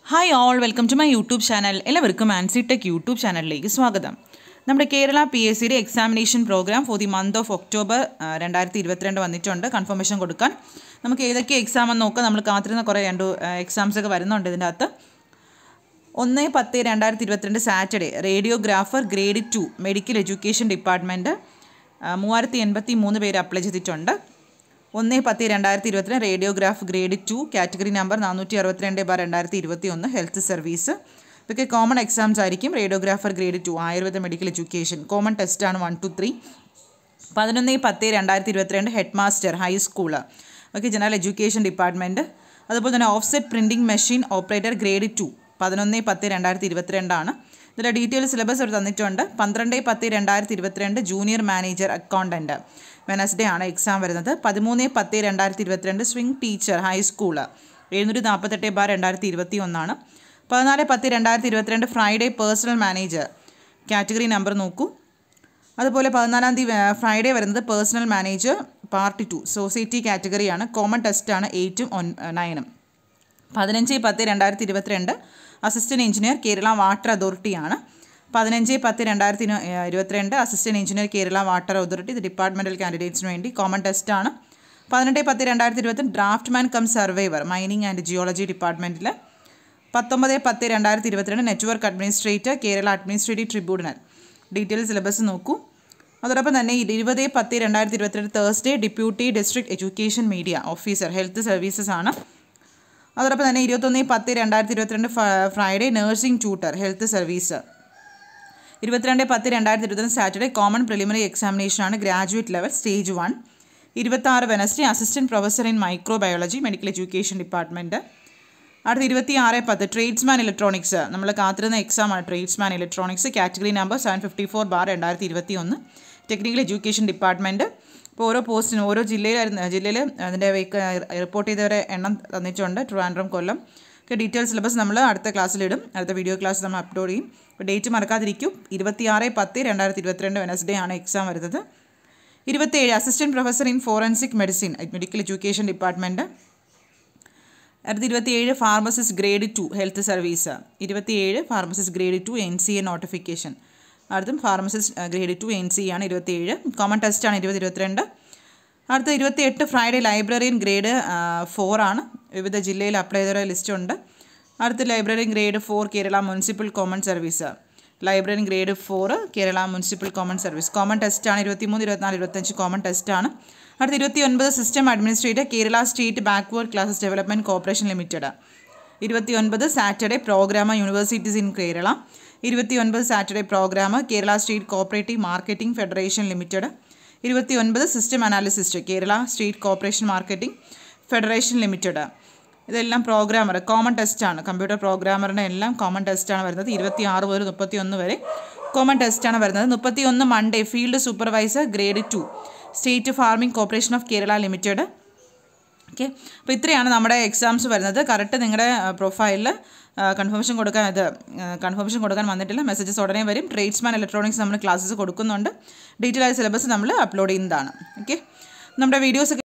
hi all welcome to my YouTube channel എല്ലാവർക്കും Ancy tech YouTube ചാനലിലേക്ക് സ്വാഗതം നമ്മുടെ കേരള പി എസ് സിയുടെ examination program for the month of October രണ്ടായിരത്തി ഇരുപത്തിരണ്ട് വന്നിട്ടുണ്ട് കൺഫർമേഷൻ കൊടുക്കാൻ നമുക്ക് ഏതൊക്കെ എക്സാം എന്ന് നോക്കാം നമ്മൾ കാത്തിരുന്ന കുറേ രണ്ട് എക്സാംസ് ഒക്കെ വരുന്നുണ്ട് ഇതിൻ്റെ അകത്ത് ഒന്ന് പത്ത് രണ്ടായിരത്തി ഇരുപത്തിരണ്ട് Saturday radiographer grade two medical education department മൂവായിരത്തി എൺപത്തി മൂന്ന് പേര് അപ്ലൈ ചെയ്തിട്ടുണ്ട് ഒന്ന് പത്ത് രണ്ടായിരത്തി ഇരുപത്തിരണ്ട് radiograph grade two category number നാനൂറ്റി അറുപത്തിരണ്ട് ബാർ രണ്ടായിരത്തി ഇരുപത്തി ഒന്ന് ഹെൽത്ത് സർവീസ് ഇതൊക്കെ കോമൺ എക്സാംസ് ആയിരിക്കും radiographer grade two Ayurveda medical education common ടെസ്റ്റാണ് വൺ ടു ത്രീ പതിനൊന്ന് പത്ത് രണ്ടായിരത്തി ഇരുപത്തിരണ്ട് head master high school okay general education department അതുപോലെ തന്നെ offset printing machine operator grade two പതിനൊന്ന് പത്ത് രണ്ടായിരത്തി ഇരുപത്തിരണ്ടാണ് ഇതിൻ്റെ ഡീറ്റെയിൽ സിലബസ് അവർ തന്നിട്ടുണ്ട് പന്ത്രണ്ട് പത്ത് രണ്ടായിരത്തി ഇരുപത്തിരണ്ട് ജൂനിയർ മാനേജർ അക്കൗണ്ടൻറ്റ് വെനസ്ഡേ ആണ് എക്സാം വരുന്നത് പതിമൂന്ന് പത്ത് രണ്ടായിരത്തി ഇരുപത്തിരണ്ട് സ്വിംഗ് ടീച്ചർ ഹൈസ്കൂള് എഴുന്നൂറ്റി നാൽപ്പത്തെട്ട് ബാർ രണ്ടായിരത്തി ഇരുപത്തി ഒന്നാണ് പതിനാല് പത്ത് രണ്ടായിരത്തി ഇരുപത്തിരണ്ട് Friday personnel manager category number നോക്കൂ അതുപോലെ പതിനാലാം തീയതി ഫ്രൈഡേ വരുന്നത് personnel manager part two society കാറ്റഗറിയാണ് കോമൺ ടെസ്റ്റാണ് എയ്റ്റും ഒൻ നയനും പതിനഞ്ച് പത്ത് രണ്ടായിരത്തി ഇരുപത്തിരണ്ട് അസിസ്റ്റൻറ്റ് എഞ്ചിനീയർ കേരള വാട്ടർ അതോറിറ്റിയാണ് പതിനഞ്ച് പത്ത് രണ്ടായിരത്തി ഇരുപത്തിരണ്ട് assistant engineer Kerala water authority ഇത് ഡിപ്പാർട്ട്മെൻറ്റൽ കാൻഡിഡേറ്റ്സിന് വേണ്ടി കോമൺ ടെസ്റ്റാണ് പതിനെട്ട് പത്ത് രണ്ടായിരത്തി ഇരുപത്തി draftsman cum surveyor mining and geology ഡിപ്പാർട്ട്മെൻറ്റിൽ പത്തൊമ്പത് പത്ത് രണ്ടായിരത്തി ഇരുപത്തിരണ്ട് network administrator Kerala administrative tribunal detail syllabus നോക്കൂ അതോടൊപ്പം തന്നെ ഇരുപത് പത്ത് രണ്ടായിരത്തി ഇരുപത്തിരണ്ട് Thursday deputy district education media officer health services ആണ് അതോടൊപ്പം തന്നെ ഇരുപത്തൊന്ന് പത്ത് രണ്ടായിരത്തി ഇരുപത്തിരണ്ട് Friday nursing tutor health service ഇരുപത്തിരണ്ട് പത്ത് രണ്ടായിരത്തി ഇരുപത്തിരണ്ട് സാറ്റർഡേ കോമൺ പ്രിലിമിനറി എക്സാമിനേഷനാണ് ഗ്രാജുവേറ്റ് ലെവൽ സ്റ്റേജ് വൺ ഇരുപത്താറ് Wednesday assistant professor in microbiology medical education department അടുത്ത ഇരുപത്തി ആറ് പത്ത് ട്രേഡ്സ്മാൻ ഇലക്ട്രോണിക്സ് നമ്മൾ കാത്തിരുന്ന എക്സാമാണ് tradesman electronics category number seven fifty four bar രണ്ടായിരത്തി ഇരുപത്തി ഒന്ന് ടെക്നിക്കൽ എഡ്യൂക്കേഷൻ ഡിപ്പാർട്ട്മെൻറ്റ് ഇപ്പോൾ ഓരോ പോസ്റ്റിനും ഓരോ ജില്ലയിലായിരുന്നു ജില്ലയിൽ അതിൻ്റെ റിപ്പോർട്ട് ചെയ്തവരെ എണ്ണം തന്നിട്ടുണ്ട് ട്രിവാൻഡ്രം കൊല്ലം ഒക്കെ ഡീറ്റെയിൽ സിലബസ് നമ്മൾ അടുത്ത ക്ലാസ്സിലിടും അടുത്ത വീഡിയോ ക്ലാസ് നമ്മൾ അപ്ലോഡ് ചെയ്യും അപ്പോൾ ഡേറ്റ് മറക്കാതിരിക്കും ഇരുപത്തിയാറ് പത്ത് രണ്ടായിരത്തി ഇരുപത്തിരണ്ട് വെനസ്ഡേ ആണ് എക്സാം വരുന്നത് ഇരുപത്തേഴ് assistant professor in forensic medicine medical education department അടുത്ത ഇരുപത്തിയേഴ് pharmacist grade two health service ഇരുപത്തിയേഴ് pharmacist grade two N C A notification അടുത്തും pharmacist grade two N C ആണ് ഇരുപത്തിയേഴ് കോമൺ ടെസ്റ്റാണ് ഇരുപത് ഇരുപത്തിരണ്ട് അടുത്ത ഇരുപത്തിയെട്ട് ഫ്രൈഡേ ലൈബ്രറിയൻ ഗ്രേഡ് ഫോർ ആണ് വിവിധ ജില്ലയിൽ അപ്ലൈ ചെയ്ത ലിസ്റ്റ് ഉണ്ട് അടുത്ത librarian grade four Kerala municipal common service librarian grade four Kerala municipal common service common ടെസ്റ്റാണ് ഇരുപത്തിമൂന്ന് ഇരുപത്തിനാല് ഇരുപത്തഞ്ച് കോമൺ ടെസ്റ്റാണ് അടുത്ത ഇരുപത്തി ഒൻപത് system administrator Kerala state backward classes development corporation limited ഇരുപത്തി ഒൻപത് Saturday program universities in Kerala ഇരുപത്തി ഒൻപത് Saturday program Kerala state cooperative marketing federation limited ഇരുപത്തി ഒൻപത് system analyst Kerala state corporation marketing federation limited ഇതെല്ലാം പ്രോഗ്രാമർ കോമൺ ടെസ്റ്റാണ് കമ്പ്യൂട്ടർ പ്രോഗ്രാമറിൻ്റെ എല്ലാം കോമൺ ടെസ്റ്റാണ് വരുന്നത് ഇരുപത്തി ആറ് മുതൽ മുപ്പത്തി ഒന്ന് വരെ കോമൺ ടെസ്റ്റാണ് വരുന്നത് മുപ്പത്തി ഒന്ന് Monday field supervisor grade two state farming corporation of Kerala limited okay അപ്പോൾ ഇത്രയാണ് നമ്മുടെ എക്സാംസ് വരുന്നത് കറക്റ്റ് നിങ്ങളുടെ പ്രൊഫൈലിൽ കൺഫർമേഷൻ കൊടുക്കാൻ ഇത് കൺഫർമേഷൻ കൊടുക്കാൻ വന്നിട്ടില്ല മെസ്സേജസ് ഉടനെ വരും ട്രേഡ്സ്മാൻ ഇലക്ട്രോണിക്സ് നമ്മൾ ക്ലാസ്സസ് കൊടുക്കുന്നുണ്ട് ഡീറ്റെയിൽ ആയ സിലബസ് നമ്മൾ അപ്ലോഡ് ചെയ്യുന്നതാണ് ഓക്കെ നമ്മുടെ വീഡിയോസ്